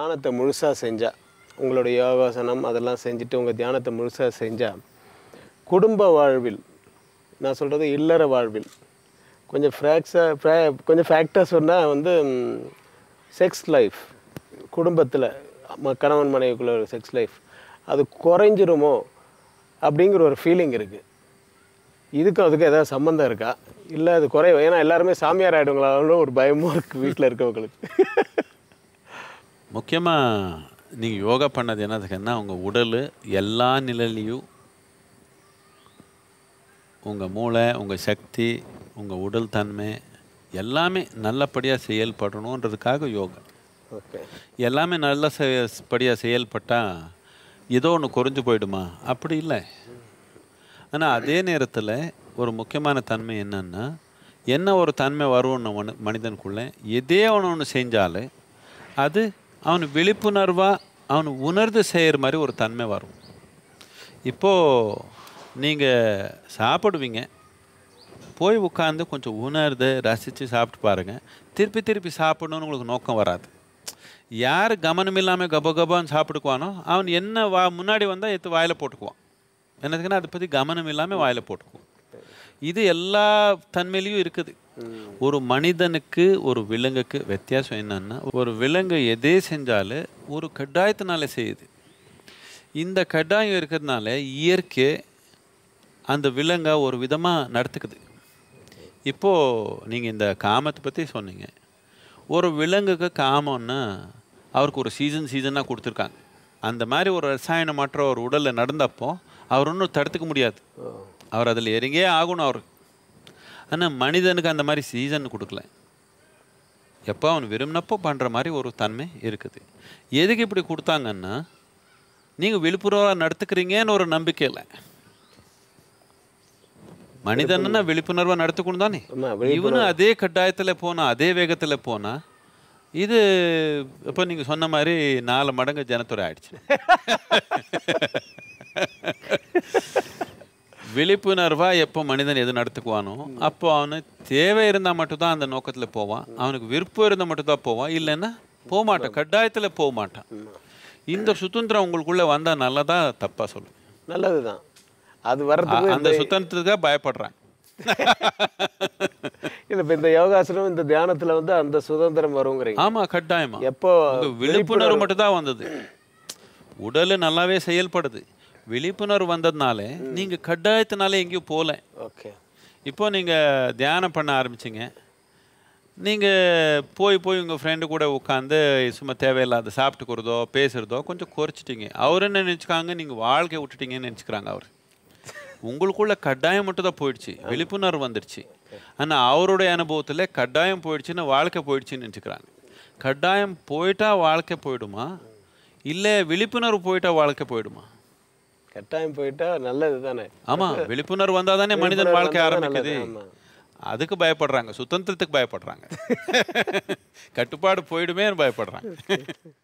தியானத்தை முழுசாக செஞ்சால் உங்களுடைய யோகாசனம் அதெல்லாம் செஞ்சுட்டு உங்கள் தியானத்தை முழுசாக செஞ்சால் குடும்ப வாழ்வில் நான் சொல்கிறது இல்லற வாழ்வில் கொஞ்சம் ஃப்ராக்ஸாக ஃப்ரா கொஞ்சம் ஃபேக்டாக சொன்னால் வந்து செக்ஸ் லைஃப் குடும்பத்தில் கணவன் மனைவிக்குள்ள ஒரு செக்ஸ் லைஃப் அது குறைஞ்சிருமோ அப்படிங்கிற ஒரு ஃபீலிங் இருக்குது இதுக்கும் அதுக்கும் ஏதாவது சம்மந்தம் இருக்கா இல்லை அது குறை ஏன்னா எல்லாருமே சாமியார் ஆகிடுங்களான்னு ஒரு பயமும் இருக்குது வீட்டில் இருக்கவங்களுக்கு முக்கியமாக நீங்கள் யோகா பண்ணது என்னதுக்குன்னா உங்கள் உடல் எல்லா நிலையிலையும் உங்கள் மூளை உங்கள் சக்தி உங்கள் உடல் தன்மை எல்லாமே நல்லபடியாக செயல்படணுன்றதுக்காக யோகா ஓகே எல்லாமே நல்ல படியாக செயல்பட்டால் ஏதோ ஒன்று குறைஞ்சு போயிடுமா அப்படி இல்லை ஆனால் அதே நேரத்தில் ஒரு முக்கியமான தன்மை என்னன்னா என்ன ஒரு தன்மை வரும்னு மனு மனிதனுக்குள்ளே எதே அவன் ஒன்று செஞ்சாலும் அது அவன் விழிப்புணர்வாக அவன் உணர்ந்து செய்கிற மாதிரி ஒரு தன்மை வரும் இப்போது நீங்கள் சாப்பிடுவீங்க போய் உட்காந்து கொஞ்சம் உணர்ந்து ரசித்து சாப்பிட்டு பாருங்கள் திருப்பி திருப்பி சாப்பிடணும்னு உங்களுக்கு நோக்கம் வராது யார் கவனம் இல்லாமல் கப கபான்னு சாப்பிடுக்குவானோ அவன் என்ன வா முன்னாடி வந்தால் எடுத்து வாயில் போட்டுக்குவான் என்னதுக்குன்னா அதை பற்றி கவனம் இல்லாமல் வாயில் போட்டுக்குவான் இது எல்லா தன்மையிலையும் இருக்குது ஒரு மனிதனுக்கு ஒரு விலங்குக்கு வித்தியாசம் என்னன்னா ஒரு விலங்கு எதே செஞ்சாலும் ஒரு கட்டாயத்தினால செய்யுது இந்த கட்டாயம் இருக்கிறதுனால இயற்கை அந்த விலங்கை ஒரு விதமாக நடத்துக்குது இப்போது நீங்கள் இந்த காமத்தை பற்றி சொன்னீங்க ஒரு விலங்குக்கு காமம்னா அவருக்கு ஒரு சீசன் சீசனாக கொடுத்துருக்காங்க அந்த மாதிரி ஒரு ரசாயன மாற்றம் ஒரு உடலில் நடந்தப்போ அவர் ஒன்றும் தடுத்துக்க முடியாது அவர் அதில் இறங்கியே ஆகணும் அவர் ஆனால் மனிதனுக்கு அந்த மாதிரி சீசன் கொடுக்கல எப்போ அவன் விரும்பினப்போ பண்ணுற மாதிரி ஒரு தன்மை இருக்குது எதுக்கு இப்படி கொடுத்தாங்கன்னா நீங்கள் விழிப்புணர்வாக நடத்துக்கிறீங்கன்னு ஒரு நம்பிக்கை இல்லை மனிதன்னா விழிப்புணர்வாக நடத்துக்கணும் தானே ஆமா, இவனும் அதே கட்டாயத்தில் போனா அதே வேகத்தில் போனா இது இப்போ நீங்கள் சொன்ன மாதிரி நாலு மடங்கு ஜனத்தொகை ஆயிடுச்சு விழிப்புணர்வாக எப்போ மனிதன் எது நடத்துக்குவானோ அப்போ அவனு தேவை இருந்தால் மட்டும்தான் அந்த நோக்கத்தில் போவான் அவனுக்கு விருப்பம் இருந்தால் மட்டும்தான் போவான் இல்லைன்னா போக மாட்டான் கட்டாயத்தில் போக மாட்டான் இந்த சுதந்திரம் உங்களுக்குள்ளே வந்தால் நல்லதா தப்பாக சொல்லுங்க நல்லது தான் அது அ- வர்றதுக்கு அந்த சுதந்திரத்துக்காக பயப்படுறாங்க இல்லை இப்போ இந்த யோகாசனம் இந்த தியானத்தில் வந்து அந்த சுதந்திரம் வருங்கிறீங்க ஆமா கட்டாயமா எப்போ உங்க விழிப்புணர்வு மட்டும் தான் வந்தது உடல் நல்லாவே செயல்படுது விழிப்புணர்வு வந்ததுனால நீங்க கட்டாயத்தினால எங்கேயும் போகல ஓகே இப்போ நீங்க தியானம் பண்ண ஆரம்பிச்சிங்க நீங்க போய் போய் உங்க ஃப்ரெண்டு கூட உட்காந்து சும்மா தேவையில்லாத சாப்பிட்டுக்கிறதோ பேசுறதோ கொஞ்சம் குறைச்சிட்டீங்க அவர் என்ன நினச்சிக்காங்க நீங்க வாழ்க்கை விட்டுட்டீங்கன்னு நினச்சிக்கிறாங்க அவர் உங்களுக்குள்ள கட்டாயம் மட்டும் தான் போயிடுச்சு விழிப்புணர்வு வந்துடுச்சு ஆனா அவருடைய அனுபவத்துல கட்டாயம் போயிடுச்சுன்னு வாழ்க்கை போயிடுச்சுன்னு நினச்சிக்கிறாங்க கட்டாயம் போயிட்டா வாழ்க்கை போயிடுமா இல்லை விழிப்புணர்வு போயிட்டா வாழ்க்கை போயிடுமா கட்டாயம் போயிட்டா நல்லது தானே ஆமா விழிப்புணர்வு வந்தால் தானே மனிதன் விழிப்புணர்வு வாழ்க்கை வந்தாதான் ஆரம்பிக்குது நல்லது, ஆமா. அதுக்கு பயப்படுறாங்க சுதந்திரத்துக்கு பயப்படுறாங்க கட்டுப்பாடு போயிடுமே பயப்படுறாங்க